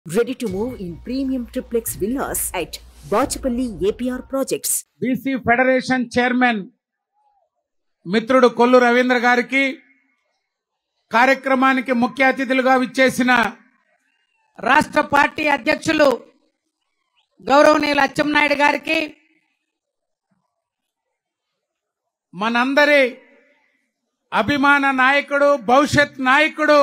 Ready to move in premium triplex villas at Bachapalli APR Projects. BC federation chairman మిత్రుడు కొల్లు రవీంద్ర గారికి కార్యక్రమానికి ముఖ్య అతిథులుగా విచ్చేసిన రాష్ట్ర పార్టీ అధ్యక్షులు గౌరవనీయులు అచ్చెన్నాయుడు గారికి మనందరి అభిమాన నాయకుడు భవిష్యత్ నాయకుడు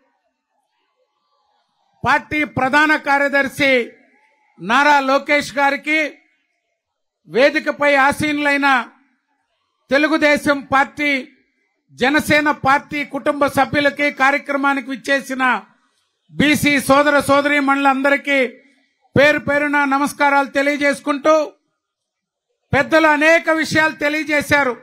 పార్టీ ప్రధాన కార్యదర్శి నారా లోకేష్ గారికి వేదికపై ఆసీనులైన తెలుగుదేశం పార్టీ జనసేన పార్టీ కుటుంబ సభ్యులకి కార్యక్రమానికి విచ్చేసిన బీసీ సోదర సోదరి మండలందరికీ పేరు పేరున నమస్కారాలు తెలియజేసుకుంటూ పెద్దలు అనేక విషయాలు తెలియజేశారు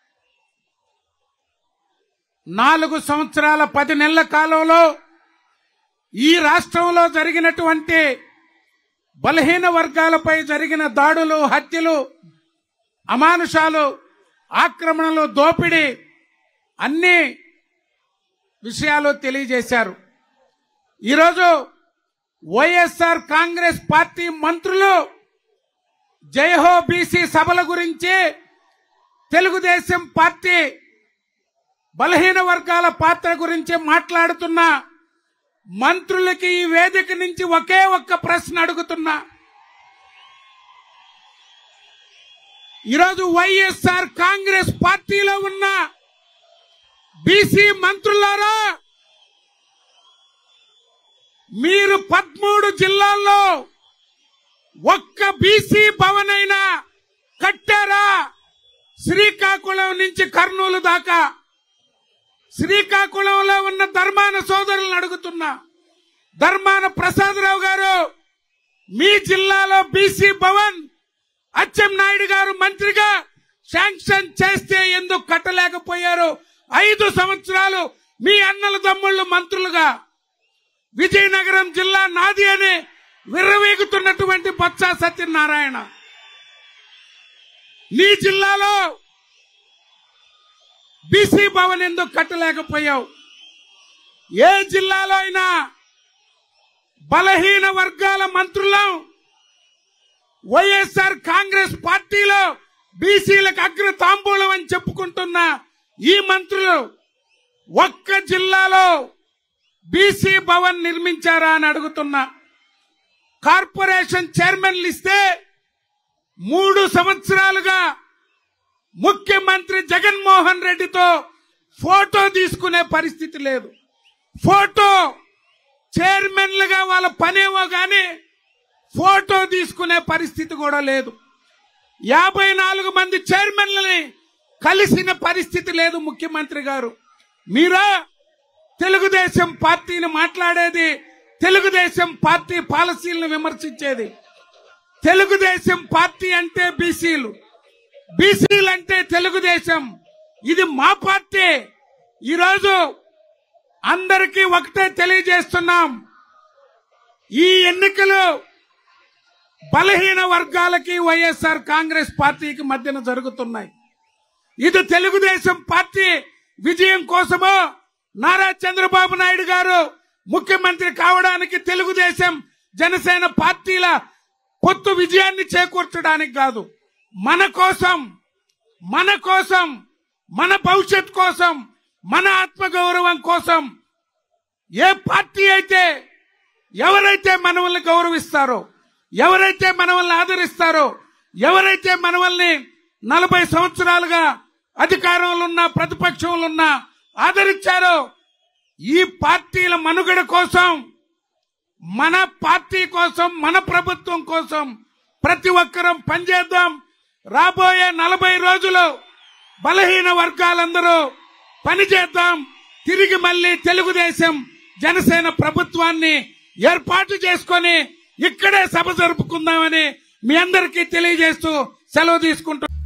నాలుగు సంవత్సరాల పది నెలల కాలంలో ఈ రాష్ట్రంలో జరిగినటువంటి బలహీన వర్గాలపై జరిగిన దాడులు హత్యలు అమానుషాలు ఆక్రమణలు దోపిడీ అన్ని విషయాలు తెలియజేశారు ఈరోజు వైఎస్ఆర్ కాంగ్రెస్ పార్టీ మంత్రులు జయహో బీసీ సభల గురించి తెలుగుదేశం పార్టీ బలహీన వర్గాల పాత్ర గురించి మాట్లాడుతున్న మంత్రులకి ఈ వేదిక నుంచి ఒకే ఒక్క ప్రశ్న అడుగుతున్నా ఈరోజు వైఎస్ఆర్ కాంగ్రెస్ పార్టీలో ఉన్న బీసీ మంత్రులారా మీరు పదమూడు జిల్లాల్లో ఒక్క బీసీ భవన్ అయినా కట్టారా శ్రీకాకుళం నుంచి కర్నూలు దాకా శ్రీకాకుళంలో ఉన్న ధర్మాన సోదరులను అడుగుతున్నా ధర్మాన ప్రసాదరావు గారు మీ జిల్లాలో బీసీ భవన్ అచ్చెం నాయుడు గారు మంత్రిగా శాంక్షన్ చేస్తే ఎందుకు కట్టలేకపోయారు ఐదు సంవత్సరాలు మీ అన్నల తమ్ముళ్ళు మంత్రులుగా విజయనగరం జిల్లా నాది అని విర్రవీగుతున్నటువంటి బొత్స సత్యనారాయణ నీ జిల్లాలో బీసీ భవన్ ఎందుకు కట్టలేకపోయావు ఏ జిల్లాలో అయినా బలహీన వర్గాల మంత్రులం వైఎస్ఆర్ కాంగ్రెస్ పార్టీలో బీసీలకు అగ్ర తాంబూలం అని చెప్పుకుంటున్న ఈ మంత్రులు ఒక్క జిల్లాలో బీసీ భవన్ నిర్మించారా అని అడుగుతున్నా కార్పొరేషన్ చైర్మన్లు ఇస్తే మూడు సంవత్సరాలుగా ముఖ్యమంత్రి జగన్మోహన్ రెడ్డితో ఫోటో తీసుకునే పరిస్థితి లేదు ఫోటో చైర్మన్లుగా వాళ్ళ పనేమో గాని ఫోటో తీసుకునే పరిస్థితి కూడా లేదు యాభై నాలుగు మంది చైర్మన్లని కలిసిన పరిస్థితి లేదు ముఖ్యమంత్రి గారు మీరా తెలుగుదేశం పార్టీని మాట్లాడేది తెలుగుదేశం పార్టీ పాలసీలను విమర్శించేది తెలుగుదేశం పార్టీ అంటే బీసీలు బీసీలు అంటే తెలుగుదేశం ఇది మా పార్టీ ఈరోజు అందరికీ ఒకటే తెలియజేస్తున్నాం ఈ ఎన్నికలు బలహీన వర్గాలకి వైఎస్ఆర్ కాంగ్రెస్ పార్టీకి మధ్యన జరుగుతున్నాయి ఇది తెలుగుదేశం పార్టీ విజయం కోసమో నారా చంద్రబాబు నాయుడు గారు ముఖ్యమంత్రి కావడానికి తెలుగుదేశం జనసేన పార్టీల పొత్తు విజయాన్ని చేకూర్చడానికి కాదు మన కోసం మన కోసం మన భవిష్యత్ కోసం మన ఆత్మగౌరవం కోసం ఏ పార్టీ అయితే ఎవరైతే మనల్ని గౌరవిస్తారో ఎవరైతే మనల్ని ఆదరిస్తారో ఎవరైతే మనల్ని నలభై సంవత్సరాలుగా అధికారంలో ఉన్న ప్రతిపక్షంలో ఉన్న ఆదరించారో ఈ పార్టీల మనుగడ కోసం మన పార్టీ కోసం మన ప్రభుత్వం కోసం ప్రతి ఒక్కరం పనిచేద్దాం రాబోయే నలభై రోజులు బలహీన వర్గాలందరూ పనిచేద్దాం తిరిగి మళ్ళీ తెలుగుదేశం జనసేన ప్రభుత్వాన్ని ఏర్పాటు చేసుకొని ఇక్కడే సభ జరుపుకుందామని మీ అందరికీ తెలియజేస్తూ సెలవు తీసుకుంటున్నాం